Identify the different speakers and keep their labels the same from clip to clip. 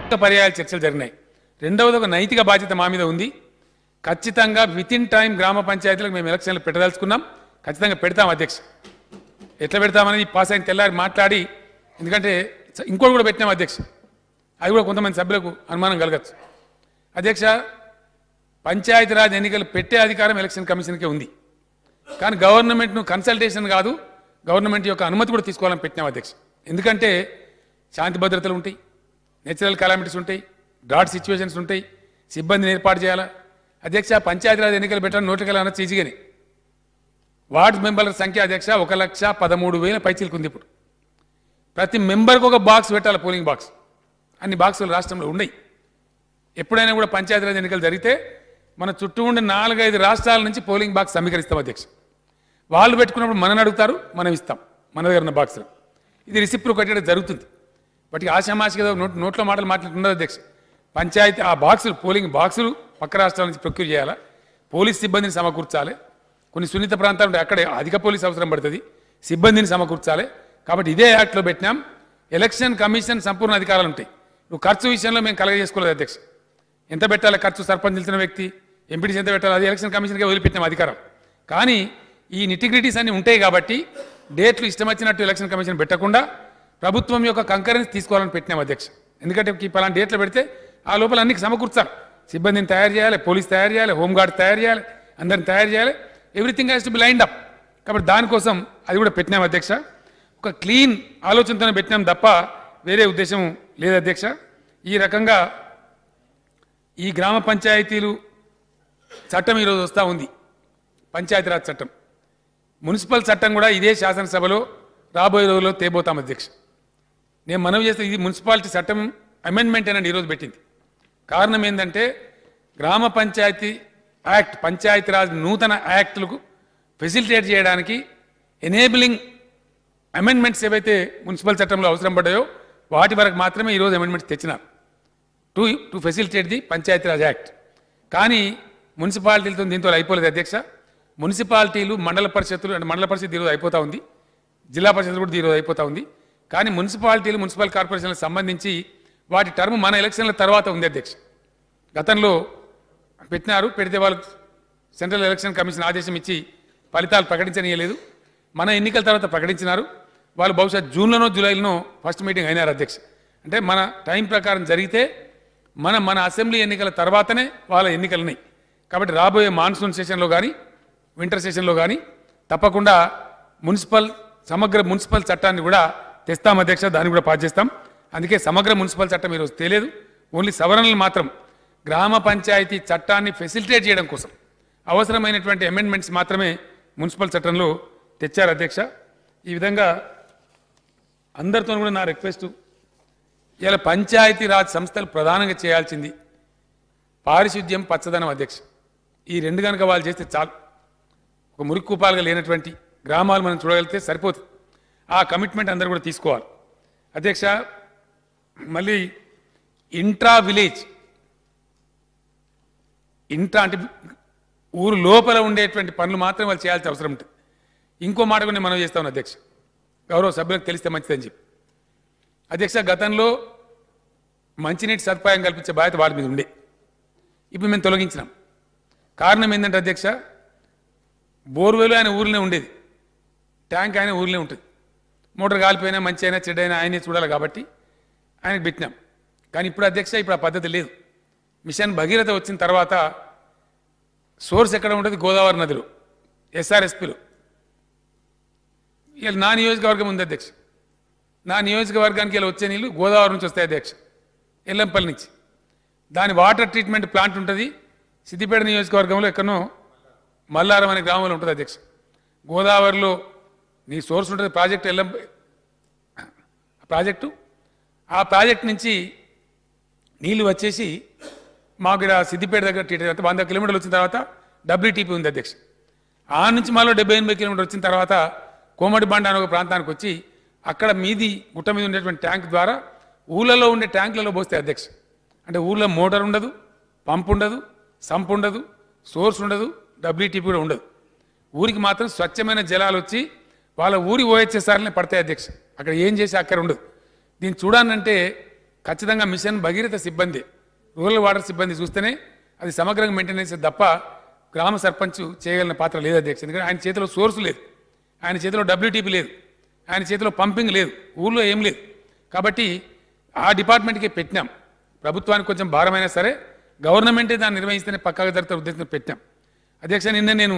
Speaker 1: అనేక పర్యాయాలు చర్చలు జరిగినాయి రెండవది ఒక నైతిక బాధ్యత మా మీద ఉంది ఖచ్చితంగా విత్ ఇన్ టైం గ్రామ పంచాయతీలకు మేము ఎలక్షన్లు పెట్టదలుచుకున్నాం ఖచ్చితంగా పెడతాం అధ్యక్ష ఎట్లా పెడతామని పాస్ అయిన తెల్లారి మాట్లాడి ఎందుకంటే స- ఇంకోటి కూడా పెట్టినాం అధ్యక్ష అది కూడా కొంతమంది సభ్యులకు అనుమానం కలగచ్చు అధ్యక్ష పంచాయతీరాజ్ ఎన్నికలు పెట్టే అధికారం ఎలక్షన్ కమిషన్కే ఉంది కానీ గవర్నమెంట్ను కన్సల్టేషన్ కాదు గవర్నమెంట్ యొక్క అనుమతి కూడా తీసుకోవాలని పెట్టినాం అధ్యక్ష ఎందుకంటే శాంతి భద్రతలు ఉంటాయి నేచురల్ కలామిటీస్ ఉంటాయి డ్రాట్ సిచ్యువేషన్స్ ఉంటాయి సిబ్బందిని ఏర్పాటు చేయాలా అధ్యక్ష పంచాయతీరాజ్ ఎన్నికలు పెట్టాలని నోటికల్ అనొచ్చు ఈజీగానే వార్డు మెంబర్ల సంఖ్య అధ్యక్ష ఒక లక్ష పదమూడు వేల పైచీలకు ఉంది ఇప్పుడు ప్రతి మెంబర్కి ఒక బాక్స్ పెట్టాలి పోలింగ్ బాక్స్ అన్ని బాక్సులు రాష్ట్రంలో ఉన్నాయి ఎప్పుడైనా కూడా పంచాయతీరాజ్ ఎన్నికలు జరిగితే మన చుట్టూ ఉండే నాలుగైదు రాష్ట్రాల నుంచి పోలింగ్ బాక్స్ సమీకరిస్తాం అధ్యక్ష వాళ్ళు పెట్టుకున్నప్పుడు మనని అడుగుతారు మనం ఇస్తాం మన దగ్గర ఉన్న బాక్సులు ఇది రిసిప్ట్లు కట్టడం జరుగుతుంది బట్ ఆశామాషిగా నోట్ నోట్లో మాటలు మాట్లాడుతుండదు అధ్యక్ష పంచాయతీ ఆ బాక్సులు పోలింగ్ బాక్సులు పక్క రాష్ట్రాల నుంచి ప్రొక్యూర్ చేయాలా పోలీస్ సిబ్బందిని సమకూర్చాలి కొన్ని సున్నిత ప్రాంతాలు ఉంటాయి అక్కడ అధిక పోలీస్ అవసరం పడుతుంది సిబ్బందిని సమకూర్చాలి కాబట్టి ఇదే యాక్ట్లో పెట్టినాం ఎలక్షన్ కమిషన్ సంపూర్ణ అధికారాలు ఉంటాయి నువ్వు ఖర్చు విషయంలో మేము కలగజేసుకోలేదు అధ్యక్ష ఎంత పెట్టాలి ఖర్చు సర్పంచ్ నిలిచిన వ్యక్తి ఎంపీటీసీ ఎంత పెట్టాలి అది ఎలక్షన్ కమిషన్కే వదిలిపెట్టినాం అధికారం కానీ ఈ నిటిగ్రిటీస్ అన్ని ఉంటాయి కాబట్టి డేట్లు ఇష్టం వచ్చినట్టు ఎలక్షన్ కమిషన్ పెట్టకుండా ప్రభుత్వం యొక్క కంకరెన్స్ తీసుకోవాలని పెట్టినాం అధ్యక్ష ఎందుకంటే ఈ పలానా డేట్లు పెడితే ఆ లోపల అన్ని సమకూర్చాలి సిబ్బందిని తయారు చేయాలి పోలీస్ తయారు చేయాలి హోంగార్డ్ తయారు చేయాలి అందరిని తయారు చేయాలి everything has to be lined up కాబట్టి దానికోసం అది కూడా పెట్టినాం అధ్యక్ష ఒక క్లీన్ ఆలోచనతోనే పెట్టినాం తప్ప వేరే ఉద్దేశం లేదు అధ్యక్ష ఈ రకంగా ఈ గ్రామ పంచాయతీలు చట్టం ఈరోజు వస్తూ ఉంది పంచాయతీరాజ్ చట్టం మున్సిపల్ చట్టం కూడా ఇదే శాసనసభలో రాబోయే రోజుల్లో తేబోతాం అధ్యక్ష నేను మనవి చేస్తే ఇది మున్సిపాలిటీ చట్టం అమెండ్మెంట్ అని ఈరోజు పెట్టింది కారణం ఏంటంటే గ్రామ పంచాయతీ యాక్ట్ పంచాయతీరాజ్ నూతన యాక్టులకు ఫెసిలిటేట్ చేయడానికి ఎనేబిలింగ్ అమెండ్మెంట్స్ ఏవైతే మున్సిపల్ చట్టంలో అవసరం పడ్డాయో వాటి వరకు మాత్రమే ఈరోజు అమెండ్మెంట్స్ తెచ్చినారు to to facilitate the Panchayati Raj act కానీ మున్సిపాలిటీలతో దీంతో అయిపోలేదు అధ్యక్ష మున్సిపాలిటీలు మండల పరిషత్తులు అంటే మండల పరిషత్ ఈరోజు అయిపోతా ఉంది జిల్లా పరిషత్ కూడా ఈరోజు అయిపోతా ఉంది కానీ మున్సిపాలిటీలు మున్సిపల్ కార్పొరేషన్లకు సంబంధించి వాటి టర్మ్ మన ఎలక్షన్ల తర్వాత ఉంది అధ్యక్ష గతంలో పెట్టినారు పెడితే వాళ్ళు సెంట్రల్ ఎలక్షన్ కమిషన్ ఆదేశం ఇచ్చి ఫలితాలు ప్రకటించనీయలేదు మన ఎన్నికల తర్వాత ప్రకటించినారు వాళ్ళు బహుశా జూన్లోనో జూలైలోనో ఫస్ట్ మీటింగ్ అయినారు అధ్యక్ష అంటే మన టైం ప్రకారం జరిగితే మన మన అసెంబ్లీ ఎన్నికల తర్వాతనే వాళ్ళ ఎన్నికలు ఉన్నాయి కాబట్టి రాబోయే మాన్సూన్ సెషన్లో కానీ వింటర్ సెషన్లో కానీ తప్పకుండా మున్సిపల్ సమగ్ర మున్సిపల్ చట్టాన్ని కూడా తెస్తాం అధ్యక్ష దాన్ని కూడా పాస్ చేస్తాం అందుకే సమగ్ర మున్సిపల్ చట్టం ఈరోజు తెలియదు ఓన్లీ సవరణలు మాత్రం గ్రామ పంచాయతీ చట్టాన్ని ఫెసిలిటేట్ చేయడం కోసం అవసరమైనటువంటి అమెండ్మెంట్స్ మాత్రమే మున్సిపల్ చట్టంలో తెచ్చారు అధ్యక్ష ఈ విధంగా అందరితో కూడా నా రిక్వెస్ట్ ఇలా పంచాయతీ రాజ్ సంస్థలు ప్రధానంగా చేయాల్సింది పారిశుద్ధ్యం పచ్చదనం అధ్యక్ష ఈ రెండు కనుక వాళ్ళు చేస్తే చాలు ఒక మురిక్కుపాలుగా లేనటువంటి గ్రామాలు మనం చూడగలిగితే సరిపోతుంది ఆ కమిట్మెంట్ అందరూ కూడా తీసుకోవాలి అధ్యక్ష మళ్ళీ ఇంట్రా విలేజ్ ఇంట్రా అంటే ఊరు లోపల ఉండేటువంటి పనులు మాత్రం వాళ్ళు చేయాల్సిన అవసరం ఉంటుంది ఇంకో మాట కూడా నేను మనం చేస్తాను అధ్యక్ష గౌరవ సభ్యులకు తెలిస్తే మంచిదని చెప్పి అధ్యక్ష గతంలో మంచినీటి సదుపాయం కల్పించే బాధ్యత వాళ్ళ మీద ఉండే ఇప్పుడు మేము తొలగించినాం కారణం ఏంటంటే అధ్యక్ష బోర్వెల్ ఆయన ఊరిలో ఉండేది ట్యాంక్ ఆయన ఊరిలో ఉంటుంది మోటార్ కాలిపోయినా మంచి అయినా చెడ్డైనా ఆయనే చూడాలి కాబట్టి ఆయనకు పెట్టినాం కానీ ఇప్పుడు అధ్యక్ష ఇప్పుడు ఆ పద్ధతి లేదు మిషన్ భగీరథ వచ్చిన తర్వాత సోర్స్ ఎక్కడ ఉంటుంది గోదావరి నదిలో ఎస్ఆర్ఎస్పిలో ఇలా నా నియోజకవర్గం ఉంది అధ్యక్ష నా నియోజకవర్గానికి ఇలా వచ్చే నీళ్ళు గోదావరి నుంచి వస్తాయి అధ్యక్ష ఎల్లంపల్లి నుంచి దాని వాటర్ ట్రీట్మెంట్ ప్లాంట్ ఉంటుంది సిద్దిపేట నియోజకవర్గంలో ఎక్కడనో మల్లారం అనే గ్రామంలో ఉంటుంది అధ్యక్ష గోదావరిలో నీ సోర్స్ ఉంటుంది ప్రాజెక్ట్ ఎల్లం ప్రాజెక్టు ఆ ప్రాజెక్ట్ నుంచి నీళ్లు వచ్చేసి మాకు ఇక్కడ సిద్దిపేట దగ్గర ట్రీట్ వంద కిలోమీటర్లు వచ్చిన తర్వాత డబ్ల్యూటీపీ ఉంది అధ్యక్ష ఆ నుంచి మాలో డెబ్బై ఎనభై కిలోమీటర్లు వచ్చిన తర్వాత కోమటి బండ అనే ఒక ప్రాంతానికి వచ్చి అక్కడ మీది గుట్ట మీద ఉండేటువంటి ట్యాంక్ ద్వారా ఊళ్ళలో ఉండే ట్యాంకులలో పోస్తే అధ్యక్ష అంటే ఊళ్ళో మోటార్ ఉండదు పంప్ ఉండదు సంప్ ఉండదు సోర్స్ ఉండదు డబ్ల్యూటీపీ కూడా ఉండదు ఊరికి మాత్రం స్వచ్ఛమైన జలాలు వచ్చి వాళ్ళ ఊరి ఓహెచ్ఎస్ఆర్లనే పడతాయి అధ్యక్ష అక్కడ ఏం చేసి అక్కడ ఉండదు దీన్ని చూడాలంటే ఖచ్చితంగా మిషన్ భగీరథ సిబ్బంది రూరల్ వాటర్ సిబ్బంది చూస్తేనే అది సమగ్రంగా మెయింటెనెన్స్ తప్ప గ్రామ సర్పంచ్ చేయగలిగిన పాత్ర లేదు అధ్యక్ష ఎందుకంటే ఆయన చేతిలో సోర్స్ లేదు ఆయన చేతిలో డబ్ల్యూటీపీ లేదు ఆయన చేతిలో పంపింగ్ లేదు ఊళ్ళో ఏం లేదు కాబట్టి ఆ డిపార్ట్మెంట్కి పెట్టినాం ప్రభుత్వానికి కొంచెం భారమైనా సరే గవర్నమెంటే దాన్ని నిర్వహిస్తేనే పక్కాగా జరుగుతున్న ఉద్దేశంతో పెట్టాం అధ్యక్ష నిన్న నేను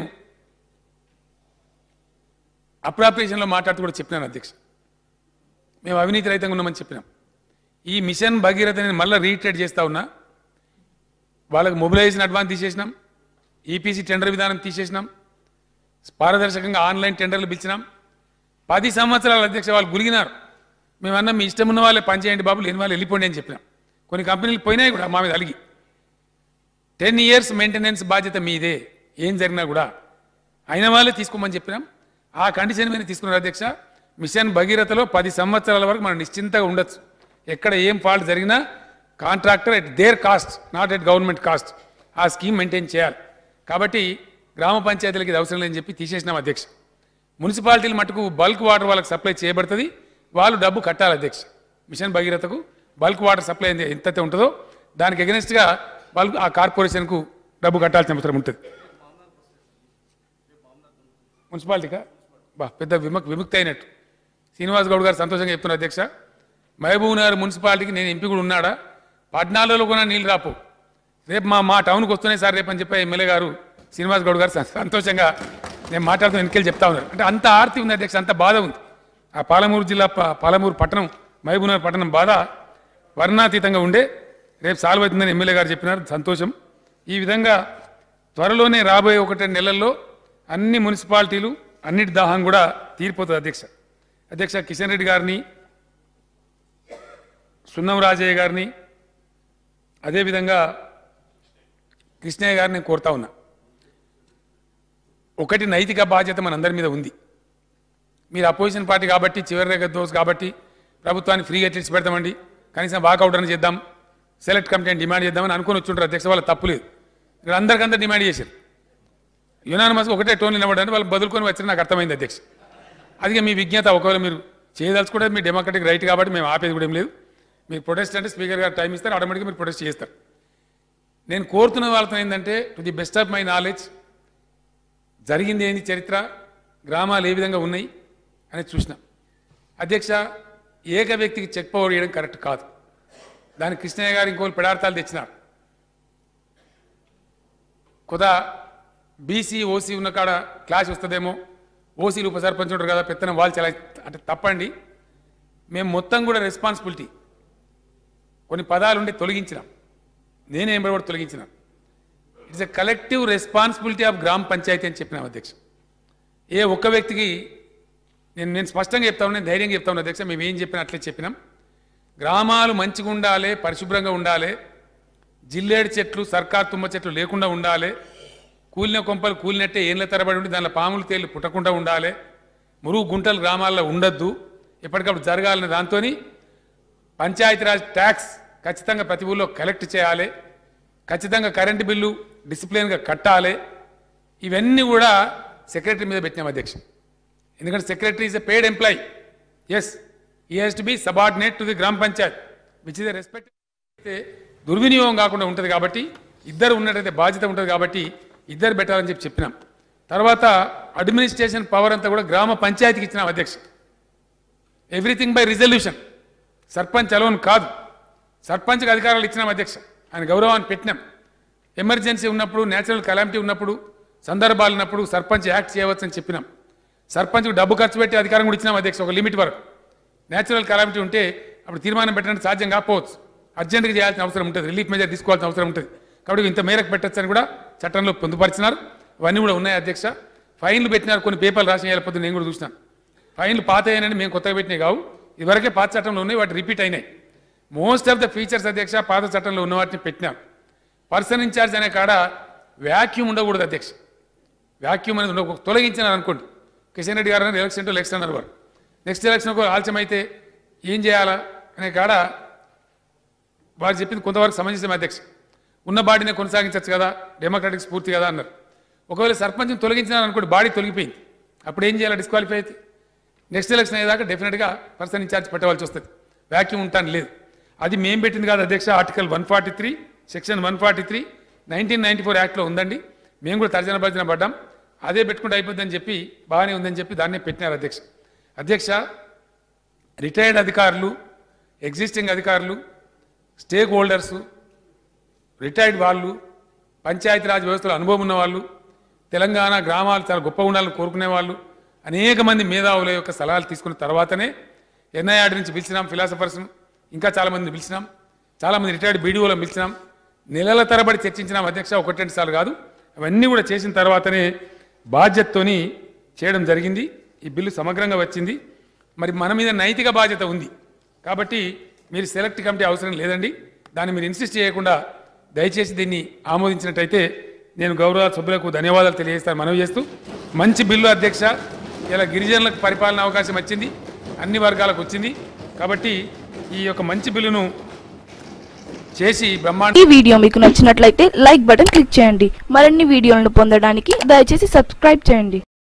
Speaker 1: అప్రాప్రియేషన్లో మాట్లాడుతూ కూడా చెప్పినాను అధ్యక్ష మేము అవినీతి రహితంగా ఉన్నామని చెప్పినాం ఈ మిషన్ భగీరథ నేను మళ్ళీ రీట్రేట్ చేస్తా ఉన్నా వాళ్ళకి మొబిలైజేషన్ అడ్వాన్స్ తీసేసినాం ఈపీసీ టెండర్ విధానం తీసేసినాం పారదర్శకంగా ఆన్లైన్ టెండర్లు పిలిచినాం పది సంవత్సరాల అధ్యక్ష వాళ్ళు గురిగినారు మేమన్నా మీ ఇష్టం ఉన్న వాళ్ళే పనిచేయండి బాబు లేని వాళ్ళు వెళ్ళిపోండి అని చెప్పినాం కొన్ని కంపెనీలు పోయినాయి కూడా మా మీద అలిగి టెన్ ఇయర్స్ మెయింటెనెన్స్ బాధ్యత మీదే ఏం జరిగినా కూడా అయిన వాళ్ళే తీసుకోమని చెప్పినాం ఆ కండిషన్ మీద తీసుకున్నారు అధ్యక్ష మిషన్ భగీరథలో పది సంవత్సరాల వరకు మనం నిశ్చింతగా ఉండొచ్చు ఎక్కడ ఏం ఫాల్ట్ జరిగినా contractor at their cost not at government cost ఆ స్కీమ్ మెయింటైన్ చేయాలి కాబట్టి గ్రామ పంచాయతీలకి ఇది అవసరం లేదని చెప్పి తీసేసినాం అధ్యక్ష మున్సిపాలిటీలు మటుకు బల్క్ వాటర్ వాళ్ళకి సప్లై చేయబడుతుంది వాళ్ళు డబ్బు కట్టాలి అధ్యక్ష మిషన్ భగీరథకు బల్క్ వాటర్ సప్లై ఎంత- ఎంతైతే ఉంటుందో దానికి ఎగనెస్ట్గా బల్క్ ఆ కార్పొరేషన్కు డబ్బు కట్టాల్సిన అవసరం ఉంటుంది మున్సిపాలిటీకా బా పెద్ద విముక్ విముక్తి అయినట్టు శ్రీనివాస్ గౌడ్ గారు సంతోషంగా చెప్తున్నారు అధ్యక్ష మహబూబ్ నగర్ మున్సిపాలిటీకి నేను ఎంపీ కూడా ఉన్నాడా పద్నాలుగులో కూడా నీళ్ళు రాపు రేపు మా మా టౌన్కి వస్తున్నాయి సార్ రేపు అని చెప్పి ఎమ్మెల్యే గారు శ్రీనివాస్ గౌడ్ గారు సం- సంతోషంగా నేను మాట్లాడుతూ వెనకెళ్ళి చెప్తా ఉన్నారు అంటే అంత ఆర్తి ఉంది అధ్యక్ష అంత బాధ ఉంది ఆ పాలమూరు జిల్లా ప- పాలమూరు పట్టణం మహబూబ్ నగర్ పట్టణం బాధ వర్ణాతీతంగా ఉండే రేపు సాల్వ్ అవుతుందని ఎమ్మెల్యే గారు చెప్పినారు సంతోషం ఈ విధంగా త్వరలోనే రాబోయే ఒకటి రెండు నెలల్లో అన్ని మున్సిపాలిటీలు అన్నిటి దాహం కూడా తీరిపోతుంది అధ్యక్ష అధ్యక్ష కిషన్ రెడ్డి గారిని సున్నం రాజయ్య గారిని అదేవిధంగా కృష్ణయ్య గారిని నేను కోరుతా ఉన్నా ఒకటి నైతిక బాధ్యత మనందరి మీద ఉంది మీరు అపోజిషన్ పార్టీ కాబట్టి చివరి రేఖ దోస్ కాబట్టి ప్రభుత్వాన్ని ఫ్రీగా తెచ్చి పెడతామండి కనీసం వాకౌట్ అని చేద్దాం సెలెక్ట్ కమిటీ అని డిమాండ్ చేద్దామని అనుకుని వచ్చుంటారు అధ్యక్ష వాళ్ళ తప్పు లేదు ఇక్కడ అందరికందరూ డిమాండ్ చేశారు యునానిమస్ ఒకటే టోన్ నిలబడని వాళ్ళు బదులుకొని వచ్చి నాకు అర్థమైంది అధ్యక్ష అది మీ విజ్ఞత ఒకవేళ మీరు చేయదలుచుకుంటే మీ డెమోక్రటిక్ రైట్ కాబట్టి మేము ఆపేది కూడా ఏం లేదు మీరు ప్రొటెస్ట్ అంటే స్పీకర్ గారు టైం ఇస్తారు ఆటోమేటిక్గా మీరు ప్రొటెస్ట్ చేస్తారు నేను కోరుతున్న వాళ్ళతో ఏంటంటే to the best of my knowledge జరిగింది ఏంది చరిత్ర గ్రామాలు ఏ విధంగా ఉన్నాయి అనేది చూసినాం అధ్యక్ష ఏక వ్యక్తికి చెక్ పవర్ చేయడం కరెక్ట్ కాదు దానికి కృష్ణయ్య గారు ఇంకోళ్ళు పెడార్థాలు తెచ్చినారు కొదా బీసీ ఓసీ ఉన్న కాడ క్లాష్ వస్తుందేమో ఓసీలు ఉప సర్పంచ్ ఉంటారు కదా పెత్తనం వాళ్ళు చాలా అంటే తప్పండి మేము మొత్తం కూడా రెస్పాన్సిబిలిటీ కొన్ని పదాలు ఉండి తొలగించినాం నేనేం కూడా తొలగించినాను it's a collective responsibility of గ్రామ పంచాయతీ అని చెప్పినాం అధ్యక్ష ఏ ఒక్క వ్యక్తికి నేను నేను స్పష్టంగా చెప్తా ఉన్నాను ధైర్యంగా చెప్తా ఉన్నాను అధ్యక్ష మేము ఏం చెప్పినా అట్లే చెప్పినాం గ్రామాలు మంచిగా ఉండాలి పరిశుభ్రంగా ఉండాలి జిల్లేడు చెట్లు సర్కార్ తుమ్మ చెట్లు లేకుండా ఉండాలి కూలిన కొంపలు కూలినట్టే ఏళ్ళ తరబడి ఉండి దానిలో పాములు తేళ్లు పుట్టకుండా ఉండాలి మురుగు గుంటలు గ్రామాల్లో ఉండొద్దు ఎప్పటికప్పుడు జరగాలనే దాంతో పంచాయతీరాజ్ ట్యాక్స్ ఖచ్చితంగా ప్రతి ఊళ్ళో కలెక్ట్ చేయాలి ఖచ్చితంగా కరెంటు బిల్లు డిసిప్లిన్గా కట్టాలి ఇవన్నీ కూడా సెక్రటరీ మీద పెట్టినాం అధ్యక్ష ఎందుకంటే secretary is a paid employee as he has to be subordinate to the gram panchayat which is respect అయితే దుర్వినియోగం కాకుండా ఉంటుంది కాబట్టి ఇద్దరు ఉన్నట్టయితే బాధ్యత ఉంటుంది కాబట్టి ఇద్దరు పెట్టాలని చెప్పి చెప్పినాం తర్వాత అడ్మినిస్ట్రేషన్ పవర్ అంతా కూడా గ్రామ పంచాయతీకి ఇచ్చినాం అధ్యక్ష everything by resolution sarpanch alone కాదు సర్పంచ్కి అధికారాలు ఇచ్చినాం అధ్యక్ష ఆయన గౌరవాన్ని పెట్టినాం ఎమర్జెన్సీ ఉన్నప్పుడు నేచురల్ కలామిటీ ఉన్నప్పుడు సందర్భాలు ఉన్నప్పుడు సర్పంచ్ యాక్ట్ చేయవచ్చని చెప్పినాం సర్పంచ్కు డబ్బు ఖర్చు పెట్టి అధికారం కూడా ఇచ్చినాం అధ్యక్ష ఒక లిమిట్ వరకు నేచురల్ కలామిటీ ఉంటే అప్పుడు తీర్మానం పెట్టడానికి సాధ్యం కాకపోవచ్చు అర్జెంటుగా చేయాల్సిన అవసరం ఉంటుంది రిలీఫ్ మెజర్ తీసుకోవాల్సిన అవసరం ఉంటుంది కాబట్టి ఇంత మేరకు పెట్టచ్చని కూడా చట్టంలో పొందుపరిచినారు అవన్నీ కూడా ఉన్నాయి అధ్యక్ష ఫైన్లు పెట్టినారు కొన్ని పేపర్లు రాసి వెళ్ళిపోతుంది నేను కూడా చూసినాను ఫైన్లు పాత అయినాయని మేము కొత్తగా పెట్టినాయి కావు ఇదివరకే పాత చట్టంలో ఉన్నాయి వాటి రిపీట్ అయినాయి మోస్ట్ ఆఫ్ ద ఫీచర్స్ అధ్యక్ష పాత చట్టంలో ఉన్న వాటిని పెట్టినాం పర్సన్ ఇన్ఛార్జ్ అనే కాడ వ్యాక్యూమ్ ఉండకూడదు అధ్యక్ష వ్యాక్యూమ్ అనేది ఉండకూడదు తొలగించినారు అనుకోండి కిషన్ రెడ్డి గారు అన్నారు ఎలక్షన్ టు ఎలక్షన్ అన్నారు వారు నెక్స్ట్ ఎలక్షన్ ఒక ఆలస్యం అయితే ఏం చేయాలా అనే కాడ వారు చెప్పింది కొంతవరకు సమంజసం అధ్యక్ష ఉన్న బాడీనే కొనసాగించవచ్చు కదా డెమోక్రాటిక్ స్ఫూర్తి కదా అన్నారు ఒకవేళ సర్పంచ్ని తొలగించినారు అనుకోండి బాడీ తొలగిపోయింది అప్పుడు ఏం చేయాలి డిస్క్వాలిఫై అయితే నెక్స్ట్ ఎలక్షన్ అయ్యేదాకా డెఫినెట్గా పర్సన్ ఇన్ఛార్జ్ పెట్టవలసి వస్తుంది వ్యాక్యూమ్ ఉంటాను లేదు అది మేము పెట్టింది కాదు అధ్యక్ష article one forty three section one forty three nineteen ninety four యాక్ట్లో ఉందండి మేము కూడా తర్జన భర్జన పడ్డాం అదే పెట్టుకుంటే అయిపోద్దని చెప్పి బాగానే ఉందని చెప్పి దాన్నే పెట్టినారు అధ్యక్ష అధ్యక్ష రిటైర్డ్ అధికారులు ఎగ్జిస్టింగ్ అధికారులు స్టేక్ హోల్డర్సు రిటైర్డ్ వాళ్ళు పంచాయతీరాజ్ వ్యవస్థలో అనుభవం ఉన్న వాళ్ళు తెలంగాణ గ్రామాలు చాలా గొప్ప ఉండాలని కోరుకునే వాళ్ళు అనేక మంది మేధావుల యొక్క సలహాలు తీసుకున్న తర్వాతనే ఎన్ఐఆర్ నుంచి పిలిచినాం ఫిలాసఫర్స్ ఇంకా చాలా మందిని పిలిచినాం చాలామంది రిటైర్డ్ బీడీఓలను పిలిచినాం నెలల తరబడి చర్చించినాం అధ్యక్ష ఒకటి రెండు సార్లు కాదు అవన్నీ కూడా చేసిన తర్వాతనే బాధ్యతతోని చేయడం జరిగింది ఈ బిల్లు సమగ్రంగా వచ్చింది మరి మన మీద నైతిక బాధ్యత ఉంది కాబట్టి మీరు సెలెక్ట్ కమిటీ అవసరం లేదండి దాన్ని మీరు ఇన్సిస్ట్ చేయకుండా దయచేసి దీన్ని ఆమోదించినట్టయితే నేను గౌరవ సభ్యులకు ధన్యవాదాలు తెలియజేస్తాను మనవి చేస్తూ మంచి బిల్లు అధ్యక్ష ఇలా గిరిజనులకు పరిపాలన అవకాశం వచ్చింది అన్ని వర్గాలకు వచ్చింది కాబట్టి ఈ యొక్క మంచి బిల్లును చేసి బ్రహ్మాండ
Speaker 2: ఈ వీడియో మీకు నచ్చినట్లయితే లైక్ బటన్ క్లిక్ చేయండి మరిన్ని వీడియోలను పొందడానికి దయచేసి సబ్స్క్రైబ్ చేయండి